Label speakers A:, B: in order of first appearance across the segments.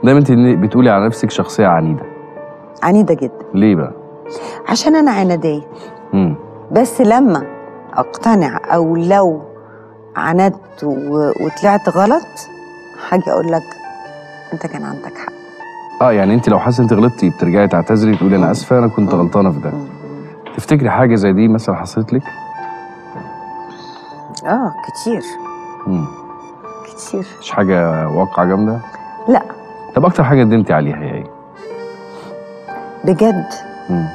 A: دايما انت بتقولي على نفسك شخصيه عنيده
B: عنيده جدا
A: ليه بقى
B: عشان انا عناديه
A: امم
B: بس لما اقتنع او لو عاندت و- وطلعت غلط هاجي اقول لك انت كان عندك حق
A: اه يعني انت لو حاسه انت غلطتي بترجعي تعتذري تقولي انا اسفه انا كنت
B: مم.
A: غلطانه في ده
B: مم.
A: تفتكري حاجه زي دي مثلا حصلت لك
B: اه كتير
A: امم
B: كتير
A: مش حاجه واقعه جامده
B: لا
A: طب اكتر حاجه ندمتي عليها هي ايه
B: بجد
A: امم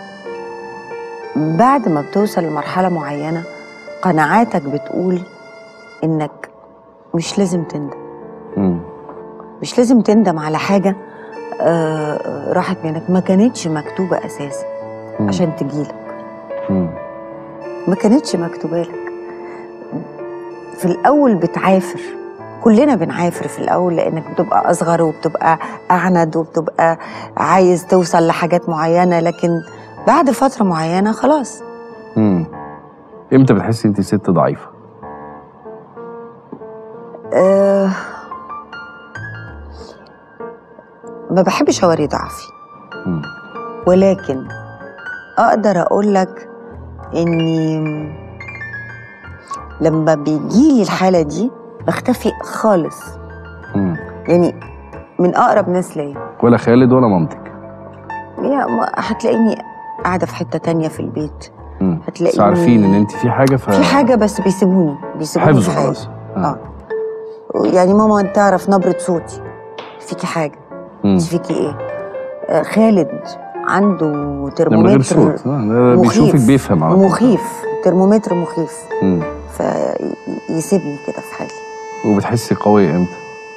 B: بعد ما بتوصل لمرحلة معينة قناعاتك بتقول إنك مش لازم تندم
A: امم
B: مش لازم تندم على حاجة آه، راحت منك ما كانتش مكتوبة أساسا عشان تجيلك
A: امم
B: ما كانتش مكتوبة لك في الأول بتعافر كلنا بنعافر في الأول لأنك بتبقى أصغر وبتبقى أعند وبتبقى عايز توصل لحاجات معينة لكن بعد فترة معينة خلاص
A: امم امتى بتحسي انت ست ضعيفه
B: أه ما بحبش أوري ضعفي
A: امم
B: ولكن أقدر أقول لك إني لما بيجيلي الحالة دي بختفي خالص
A: امم
B: يعني من أقرب ناس ليا
A: ولا خالد ولا مامتك
B: يا ما- هتلاقيني قاعدة في حتة تانية في البيت
A: امم
B: هتلاقيني
A: بس عارفين ان انت في حاجه ف
B: في حاجة بس بيسيبوني بيسيبوني
A: حفظوا
B: في حالي.
A: خلاص
B: اه يعني ماما تعرف نبرة صوتي فيكي حاجة
A: امم
B: انت فيكي ايه آه خالد عنده
A: ده من غير
B: ترمومتر
A: صوت آه، ده
B: مخيف.
A: بيشوفك بيفهم على طول.
B: مخيف ترمومتر مخيف
A: امم
B: فيسيبني كده في حالي
A: وبتحسي قويه امتى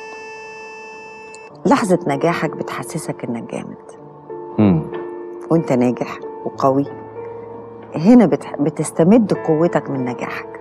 B: لحظة نجاحك بتحسسك انك جامد
A: امم
B: وانت ناجح وقوي هنا بت... بتستمد قوتك من نجاحك